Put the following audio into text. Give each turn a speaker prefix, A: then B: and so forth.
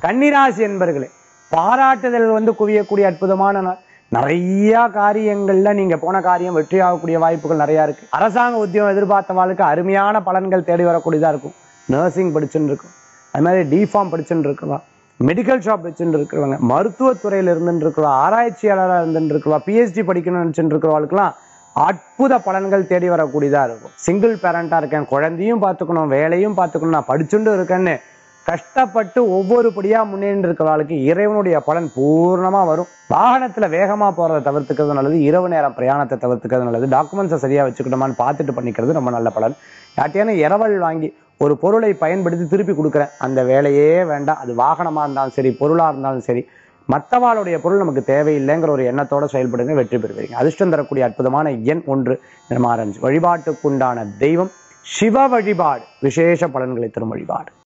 A: கன்னிராசி என்பர்களே பாராட்டுதல் வந்து குவியக்கூடிய அற்புதமான நாள் நிறைய காரியங்கள்ல நீங்க போன காரியம் வெற்றி ஆகக்கூடிய வாய்ப்புகள் நிறைய இருக்கு அரசாங்க உத்தியோகம் எதிர்பார்த்த வாழ்க்கை அருமையான பலன்கள் தேடி வரக்கூடியதா இருக்கும் நர்சிங் படிச்சுன்னு இருக்கும் அது மாதிரி டிஃபார்ம் படிச்சுட்டு இருக்கிறவா மெடிக்கல் ஷாப் வச்சுட்டு இருக்கிறவங்க மருத்துவத்துறையில இருந்துட்டு இருக்கிறவா ஆராய்ச்சியாளராக இருந்துட்டு இருக்கிறவா பிஹெச்டி படிக்கணும்னு நினைச்சுட்டு இருக்கிறவங்களுக்குலாம் அற்புத பலன்கள் தேடி வரக்கூடியதா இருக்கும் சிங்கிள் பேரண்டா இருக்கேன் குழந்தையும் பார்த்துக்கணும் வேலையும் பார்த்துக்கணும் நான் படிச்சுட்டு இருக்கேன்னு கஷ்டப்பட்டு ஒவ்வொரு படியா முன்னேறி இருக்கிறவர்களுக்கு இறைவனுடைய பலன் பூர்ணமா வரும் வாகனத்துல வேகமா போறதை தவிர்த்துக்கிறது நல்லது இரவு நேரம் பிரயாணத்தை தவிர்த்துக்கிறது நல்லது டாக்குமெண்ட்ஸை சரியா வச்சுக்கணுமான்னு பார்த்துட்டு பண்ணிக்கிறது ரொம்ப நல்ல பலன் யார்ட்டையான இரவல் வாங்கி ஒரு பொருளை பயன்படுத்தி திருப்பி கொடுக்குறேன் அந்த வேலையே வேண்டாம் அது வாகனமா இருந்தாலும் சரி பொருளா இருந்தாலும் சரி மற்றவாளுடைய பொருள் நமக்கு தேவையில்லைங்கிற ஒரு எண்ணத்தோட செயல்படுங்க வெற்றி பெறுவீங்க அதிர்ஷ்டம் தரக்கூடிய அற்புதமான எண் ஒன்று நிறமாரஞ்சு வழிபாட்டுக்குண்டான தெய்வம் சிவ வழிபாடு விசேஷ பலன்களை தரும் வழிபாடு